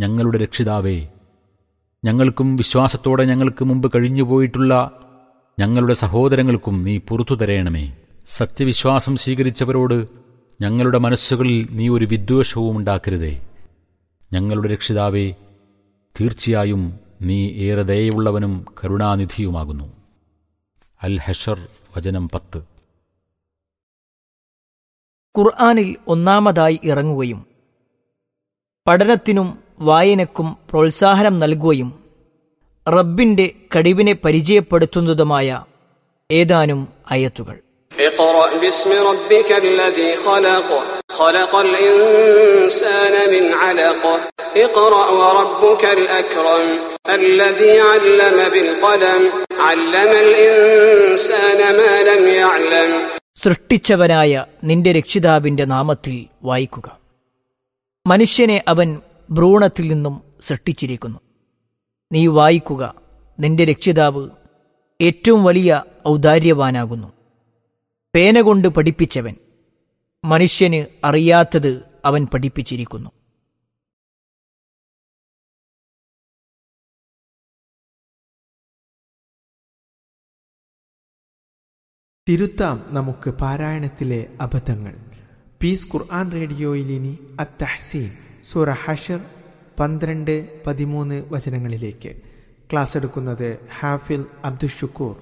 ഞങ്ങളുടെ രക്ഷിതാവേ ഞങ്ങൾക്കും വിശ്വാസത്തോടെ ഞങ്ങൾക്ക് മുമ്പ് കഴിഞ്ഞുപോയിട്ടുള്ള ഞങ്ങളുടെ സഹോദരങ്ങൾക്കും നീ പുറത്തു തരയണമേ സത്യവിശ്വാസം സ്വീകരിച്ചവരോട് ഞങ്ങളുടെ മനസ്സുകളിൽ നീ ഒരു വിദ്വേഷവും ഉണ്ടാക്കരുതേ ഞങ്ങളുടെ രക്ഷിതാവേ തീർച്ചയായും നീ ഏറെ ദയയുള്ളവനും കരുണാനിധിയുമാകുന്നു അൽ ഹഷർ വചനം പത്ത് ഖുർആാനിൽ ഒന്നാമതായി ഇറങ്ങുകയും പഠനത്തിനും വായനക്കും പ്രോത്സാഹനം നൽകുകയും റബ്ബിന്റെ കഴിവിനെ പരിചയപ്പെടുത്തുന്നതുമായ ഏതാനും അയത്തുകൾ اقرأ باسم ربك الذي خلق خلق الإنسان من علق اقرأ وربك الأكرم الذي علم بالقلم علم الإنسان ما لم يعلم സൃഷ്ടിച്ചവനായ നിന്റെ രക്ഷിതാവിന്റെ നാമത്തിൽ വായിക്കുക മനുഷ്യനെ അവൻ ഭ്രൂണത്തിൽ നിന്നും സൃഷ്ടിച്ചിരിക്കുന്നു നീ വായിക്കുക നിന്റെ രക്ഷിതാവ് ഏറ്റവും വലിയ ഔദാര്യവാനാകുന്നു പേന കൊണ്ട് പഠിപ്പിച്ചവൻ മനുഷ്യന് അറിയാത്തത് അവൻ പഠിപ്പിച്ചിരിക്കുന്നു തിരുത്താം നമുക്ക് പാരായണത്തിലെ അബദ്ധങ്ങൾ പീസ് ഖുർആൻ റേഡിയോയിൽ ഇനി അത്തഹസീൻ സൂറ ഹഷർ പന്ത്രണ്ട് പതിമൂന്ന് വചനങ്ങളിലേക്ക് ക്ലാസ് എടുക്കുന്നത് ഹാഫിൽ അബ്ദുഷുക്കൂർ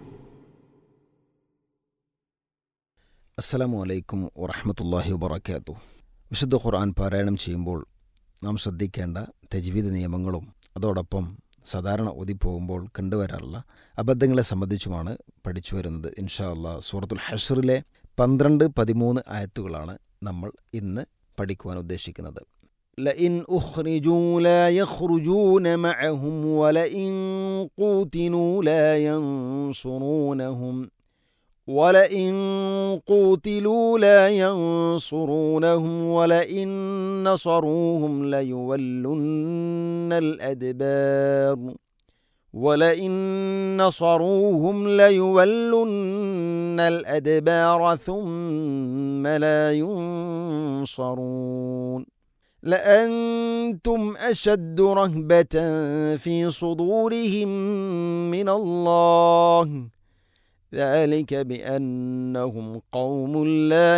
അസ്സലാമു അലൈക്കും വറഹമത്തല്ലാഹി വബർക്കാത്തു വിശുദ്ധ ഖുർആൻ പാരായണം ചെയ്യുമ്പോൾ നാം ശ്രദ്ധിക്കേണ്ട തജ്വീദ് നിയമങ്ങളും അതോടൊപ്പം സാധാരണ ഒതിപ്പോകുമ്പോൾ കണ്ടുവരാറുള്ള അബദ്ധങ്ങളെ സംബന്ധിച്ചുമാണ് പഠിച്ചു വരുന്നത് ഇൻഷാ അല്ലാ സൂറത്തുൽ ഹഷറിലെ പന്ത്രണ്ട് പതിമൂന്ന് ആയത്തുകളാണ് നമ്മൾ ഇന്ന് പഠിക്കുവാൻ ഉദ്ദേശിക്കുന്നത് لئن أخرجوا لا يخرجون معهم ولئن قوتلوا لا ينصرونهم ولئن قوتلوا لا ينصرونهم ولئن نصروهم ليولن الأدبار ولئن نصروهم ليولن الأدبار ثم لا ينصرون لأنتم أشد رهبة في صدورهم من الله ذلك بأنهم قوم لا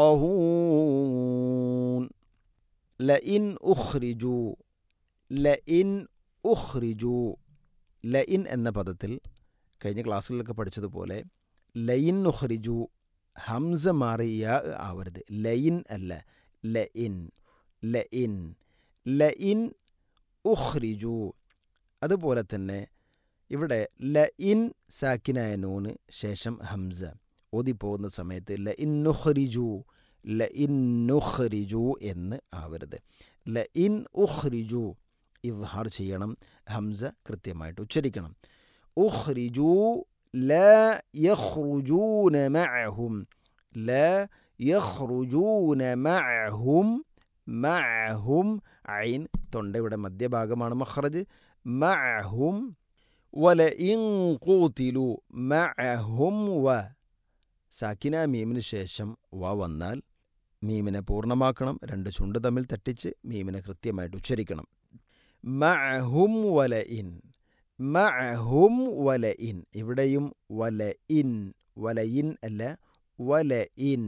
يفقهون لئن أخرجوا لئن أخرجوا ലയിൻ എന്ന പദത്തിൽ കഴിഞ്ഞ ക്ലാസ്സുകളിലൊക്കെ പഠിച്ചതുപോലെ ലയിൻ ഉഖ്രിജു ഹംസ മാറി യാ ആവരുത് ലയിൻ അല്ല ലയിൻ ലയിൻ ലയിൻ ഉഖ്രിജു അതുപോലെ തന്നെ ഇവിടെ ലഇൻ സാക്കിനായ നൂന് ശേഷം ഹംസ ഓതിപ്പോകുന്ന സമയത്ത് ലഇൻ നുഖ്രിജു ലഇൻ നുഖ്രിജു എന്ന് ആവരുത് ലഇൻ ഉഖ്രിജു ഇദ്ഹാർ ചെയ്യണം ഹംസ കൃത്യമായിട്ട് ഉച്ചരിക്കണം ഉഖ്രിജു لا يخرجون معهم لا يخرجون معهم معهم عين തൊണ്ടയുടെ മധ്യഭാഗമാണ് മഖ്റജ് മഅഹും വലഇൻ ഖൂതിലു മഅഹും വ സാക്കിന മീമിന് ശേഷം വ വന്നാൽ മീമിനെ പൂർണ്ണമാക്കണം രണ്ട് ചുണ്ട് തമ്മിൽ തട്ടിച്ച് മീമിനെ കൃത്യമായിട്ട് ഉച്ചരിക്കണം മഅഹും വലഇൻ മഅഹും വലഇൻ ഇവിടെയും വലഇൻ വലയിൻ അല്ല വലഇൻ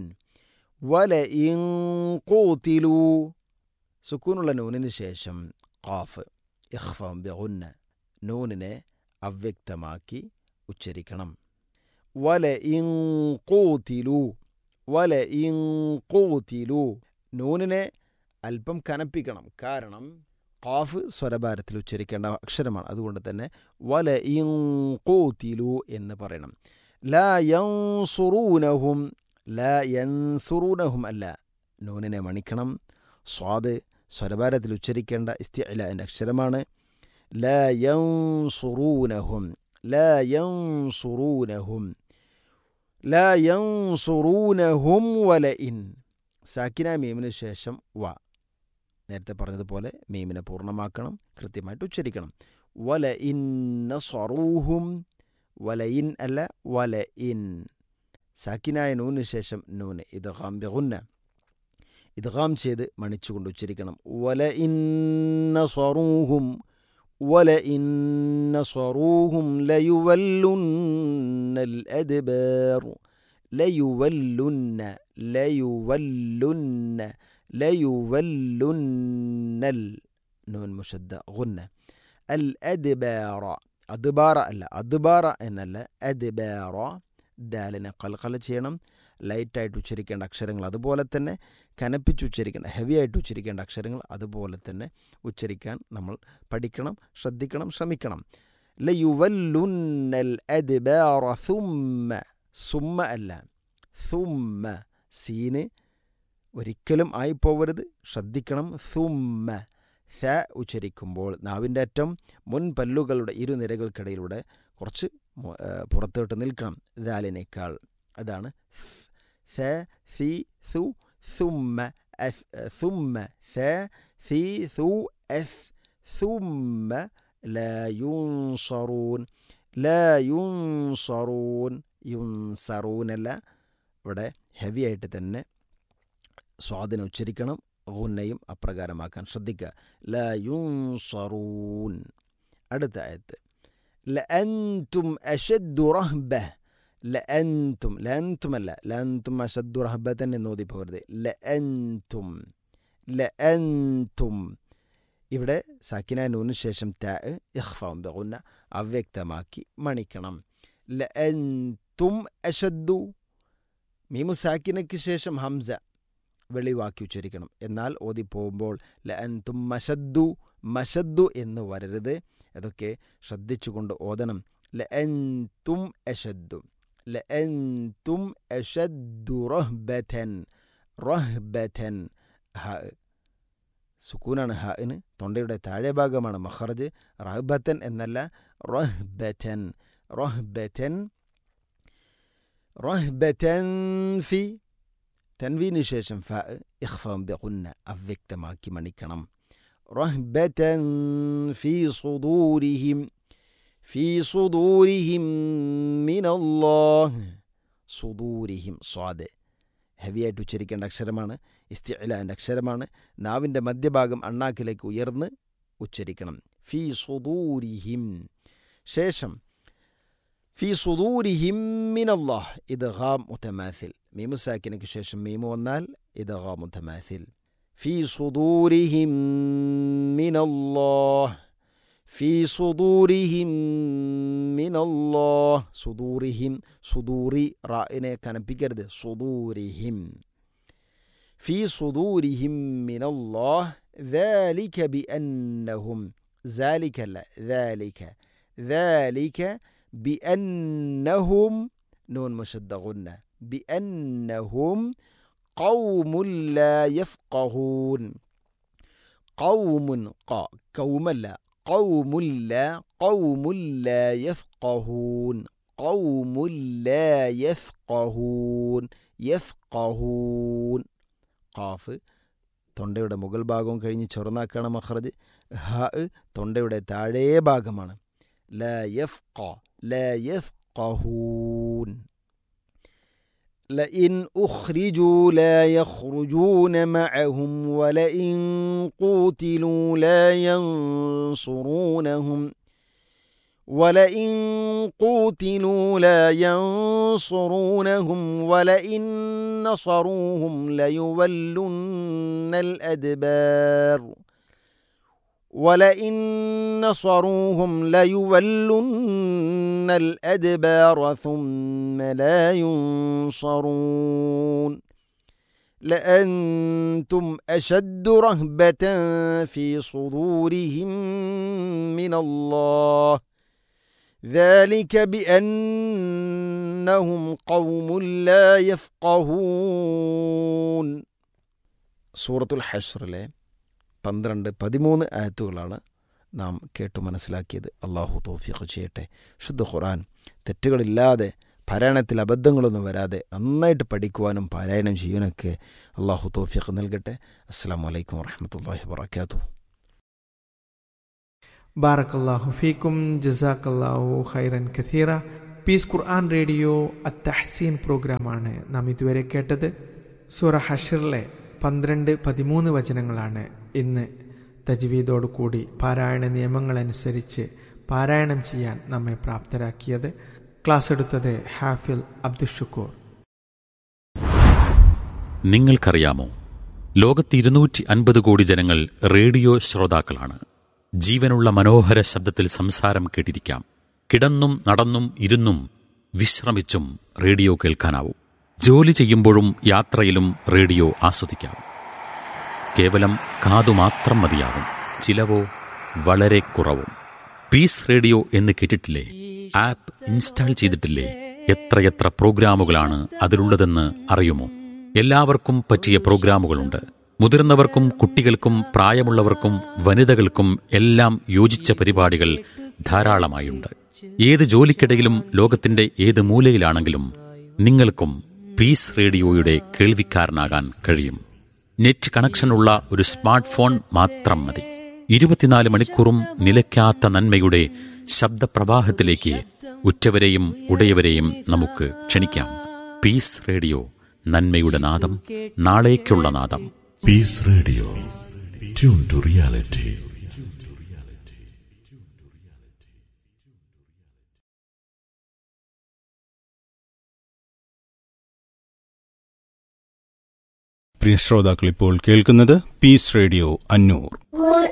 വലഇൻ ഖൂതിലു സുക്കൂനുള്ള നൂനിന് ശേഷം ഖാഫ് ഇഖ്ഫം ബിഗുന്ന നൂനിനെ അവ്യക്തമാക്കി ഉച്ചരിക്കണം വല ഇങ്കൂത്തിലു വല ഇങ്കൂത്തിലു നൂനിനെ അല്പം കനപ്പിക്കണം കാരണം ഖാഫ് സ്വരഭാരത്തിൽ ഉച്ചരിക്കേണ്ട അക്ഷരമാണ് അതുകൊണ്ട് തന്നെ വല ഇങ്കൂത്തിലു എന്ന് പറയണം ലാ യൻസുറൂനഹും ലാ യൻസുറൂനഹും അല്ല നൂനിനെ മണിക്കണം സ്വാദ് സ്വരഭാരത്തിൽ ഉച്ചരിക്കേണ്ട ഇസ്തിഅല എന്ന അക്ഷരമാണ് لا ينصرونهم لا ينصرونهم لا ينصرونهم ولئن സാക്കിന മീമിന് ശേഷം വ നേരത്തെ പറഞ്ഞതുപോലെ മീമിനെ പൂർണ്ണമാക്കണം കൃത്യമായിട്ട് ഉച്ചരിക്കണം വല ഇൻ സ്വറൂഹും വല ഇൻ അല്ല വല ഇൻ സാക്കിനായ നൂന് ശേഷം നൂന് ഇത് ഹംബിഗുന്ന ഇദ്ഗാം ചെയ്ത് മണിച്ചുകൊണ്ട് ഉച്ചരിക്കണം വല ഇന്ന സ്വറൂഹും വല ഇന്ന സ്വറൂഹും ലയുവല്ലുന്നൽ അദ്ബാർ ലയുവല്ലുന്ന ലയുവല്ലുന്ന ലയുവല്ലുന്നൽ നൂൻ മുഷദ്ദ ഗുന്ന അൽ അദ്ബാറ അദ്ബാറ അല്ല അദ്ബാറ എന്നല്ല അദ്ബാറ ദാലിനെ കൽക്കല ചെയ്യണം ലൈറ്റായിട്ട് ഉച്ചരിക്കേണ്ട അക്ഷരങ്ങൾ അതുപോലെ തന്നെ കനപ്പിച്ച് ഉച്ചരിക്കേണ്ട ഹെവി ആയിട്ട് ഉച്ചരിക്കേണ്ട അക്ഷരങ്ങൾ അതുപോലെ തന്നെ ഉച്ചരിക്കാൻ നമ്മൾ പഠിക്കണം ശ്രദ്ധിക്കണം ശ്രമിക്കണം ലയുവല്ലുന്നൽ അദ്ബാറ സുമ്മ സുമ്മ അല്ല സുമ്മ സീന് ഒരിക്കലും ആയിപ്പോവരുത് ശ്രദ്ധിക്കണം സുമ്മ സ ഉച്ചരിക്കുമ്പോൾ നാവിൻ്റെ അറ്റം മുൻ പല്ലുകളുടെ ഇരുനിരകൾക്കിടയിലൂടെ കുറച്ച് മു- ഏ, പുറത്തോട്ട് നിൽക്കണം ദാലിനേക്കാൾ അതാണ് സ സി സു സുമ്മ അസ് സുമ്മ സ സി സു എസ് സുമ്മ لا ينصرون لا ينصرون യുൻസറൂൻ അല്ല ഇവിടെ ഹെവി ആയിട്ട് തന്നെ സ്വാദിനെ ഉച്ചരിക്കണം ഗുന്നയും അപ്രകാരമാക്കാൻ ശ്രദ്ധിക്കുക ല യുൻസറൂൻ അടുത്ത ആയത്ത് ലഅൻതും അഷദ്ദു റഹ്ബ ലഅൻതും ലഅൻതും അല്ല ലഅൻതും അഷദ്ദു റഹ്ബതൻ എന്ന് ഓതി പോകരുത് ലഅൻതും ലഅൻതും ഇവിടെ സാക്കിന നൂന് ശേഷം ത ഇഖ്ഫാം ബഗുന്ന അവ്യക്തമാക്കി മണിക്കണം ലഅൻതും അഷദ്ദു മീമു സാക്കിനയ്ക്ക് ശേഷം ഹംസ വെളിവാക്കി ഉച്ചരിക്കണം എന്നാൽ ഓതി പോകുമ്പോൾ ലഅൻതും മഷദ്ദു മഷദ്ദു എന്ന് വരരുത് അതൊക്കെ ശ്രദ്ധിച്ചുകൊണ്ട് ഓതണം ലഅൻതും അഷദ്ദു ലഅൻതും അഷദ്ദു റഹ്ബതൻ റഹ്ബതൻ ഹ സുക്കൂനാണ് ഹന് തൊണ്ടയുടെ താഴെ ഭാഗമാണ് മഹർജ് റഹ്ബത്തൻ എന്നല്ല റഹ്ബത്തൻ റഹ്ബത്തൻ റഹ്ബത്തൻ ഫി തൻവീന് ശേഷം ഫ ഇഖ്ഫം ബിഗുന്ന അവ്യക്തമാക്കി മണിക്കണം റഹ്ബത്തൻ ഫി സുദൂരിഹിം ഫി സുദൂരിഹിം മിനല്ലാഹ് സുദൂരിഹിം സ്വാദ് ഹെവിയായിട്ട് ഉച്ചരിക്കേണ്ട അക്ഷരമാണ് ഇസ്തിഅലാൻ്റെ അക്ഷരമാണ് നാവിൻ്റെ മധ്യഭാഗം അണ്ണാക്കിലേക്ക് ഉയർന്ന് ഉച്ചരിക്കണം ഫി സുദൂരിഹിം ശേഷം ഫി സുദൂരിഹിം മിനല്ലാഹ് ഇത് ഹാം മുത്തമാഥിൽ മീമു സാക്കിനക്ക് ശേഷം മീമു വന്നാൽ ഇത് ഹാം മുത്തമാഥിൽ ഫി സുദൂരിഹിം മിനല്ലാഹ് ഫി സുദൂരിഹിം മിനല്ലാഹ് സുദൂറിഹിം സുദൂറി റായിനെ കനപ്പിക്കരുത് സുദൂരിഹിം في صدورهم من الله ذلك بأنهم ذلك لا ذلك ذلك بأنهم نون مشد غنة بأنهم قوم لا يفقهون قوم قا قوم لا قوم لا قوم لا يفقهون قوم لا يفقهون يفقهون ഖാഫ് തൊണ്ടയുടെ മുകൾ ഭാഗവും കഴിഞ്ഞ് ചെറുനാക്കാണ് മഖ്റജ് ഹ തൊണ്ടയുടെ താഴേ ഭാഗമാണ് ല യഫ് ല യഫ് قهون لئن أخرجوا لا يخرجون معهم ولئن قوتلوا لا ينصرونهم ولئن قوتلوا لا ينصرونهم ولئن نصروهم ليولن الأدبار ولئن نصروهم ليولن الأدبار ثم لا ينصرون لأنتم أشد رهبة في صدورهم من الله ذلك بأنهم قوم لا يفقهون സൂറത്തുൽ ഹഷറിലെ പന്ത്രണ്ട് പതിമൂന്ന് ആയത്തുകളാണ് നാം കേട്ടു മനസ്സിലാക്കിയത് അള്ളാഹു തോഫിഖ് ചെയ്യട്ടെ ശുദ്ധ ഖുറാൻ തെറ്റുകളില്ലാതെ പാരായണത്തിൽ അബദ്ധങ്ങളൊന്നും വരാതെ നന്നായിട്ട് പഠിക്കുവാനും പാരായണം ചെയ്യാനൊക്കെ അള്ളാഹു തോഫിഖ് നൽകട്ടെ അസ്സാം വലൈക്കും വാഹമത്തല്ലാഹി വാത്തു ബാറക്കല്ലാഹു ഫീക്കും ജസാക്കല്ലാഹു ഖൈറൻ കഥീറ പീസ് ഖുർആൻ റേഡിയോ അത്തഹസീൻ പ്രോഗ്രാമാണ് നാം ഇതുവരെ കേട്ടത് സൂറ ഹഷറിലെ പന്ത്രണ്ട് പതിമൂന്ന് വചനങ്ങളാണ് ഇന്ന് തജ്വീദോടു കൂടി പാരായണ നിയമങ്ങളനുസരിച്ച് പാരായണം ചെയ്യാൻ നമ്മെ പ്രാപ്തരാക്കിയത് ക്ലാസ് എടുത്തത് ഹാഫിൽ അബ്ദുഷുക്കൂർ നിങ്ങൾക്കറിയാമോ ലോകത്ത് ഇരുന്നൂറ്റി അൻപത് കോടി ജനങ്ങൾ റേഡിയോ ശ്രോതാക്കളാണ് ജീവനുള്ള മനോഹര ശബ്ദത്തിൽ സംസാരം കേട്ടിരിക്കാം കിടന്നും നടന്നും ഇരുന്നും വിശ്രമിച്ചും റേഡിയോ കേൾക്കാനാവും ജോലി ചെയ്യുമ്പോഴും യാത്രയിലും റേഡിയോ ആസ്വദിക്കാം കേവലം കാതു മാത്രം മതിയാവും ചിലവോ വളരെ കുറവും പീസ് റേഡിയോ എന്ന് കേട്ടിട്ടില്ലേ ആപ്പ് ഇൻസ്റ്റാൾ ചെയ്തിട്ടില്ലേ എത്രയെത്ര പ്രോഗ്രാമുകളാണ് അതിലുള്ളതെന്ന് അറിയുമോ എല്ലാവർക്കും പറ്റിയ പ്രോഗ്രാമുകളുണ്ട് മുതിർന്നവർക്കും കുട്ടികൾക്കും പ്രായമുള്ളവർക്കും വനിതകൾക്കും എല്ലാം യോജിച്ച പരിപാടികൾ ധാരാളമായുണ്ട് ഏത് ജോലിക്കിടയിലും ലോകത്തിന്റെ ഏത് മൂലയിലാണെങ്കിലും നിങ്ങൾക്കും പീസ് റേഡിയോയുടെ കേൾവിക്കാരനാകാൻ കഴിയും നെറ്റ് കണക്ഷനുള്ള ഒരു സ്മാർട്ട് ഫോൺ മാത്രം മതി ഇരുപത്തിനാല് മണിക്കൂറും നിലയ്ക്കാത്ത നന്മയുടെ ശബ്ദപ്രവാഹത്തിലേക്ക് ഉറ്റവരെയും ഉടയവരെയും നമുക്ക് ക്ഷണിക്കാം പീസ് റേഡിയോ നന്മയുടെ നാദം നാളേക്കുള്ള നാദം Peace Radio. Tune to reality. പ്രിയ ശ്രോതാക്കൾ ഇപ്പോൾ കേൾക്കുന്നത് പീസ് റേഡിയോ അന്നൂർ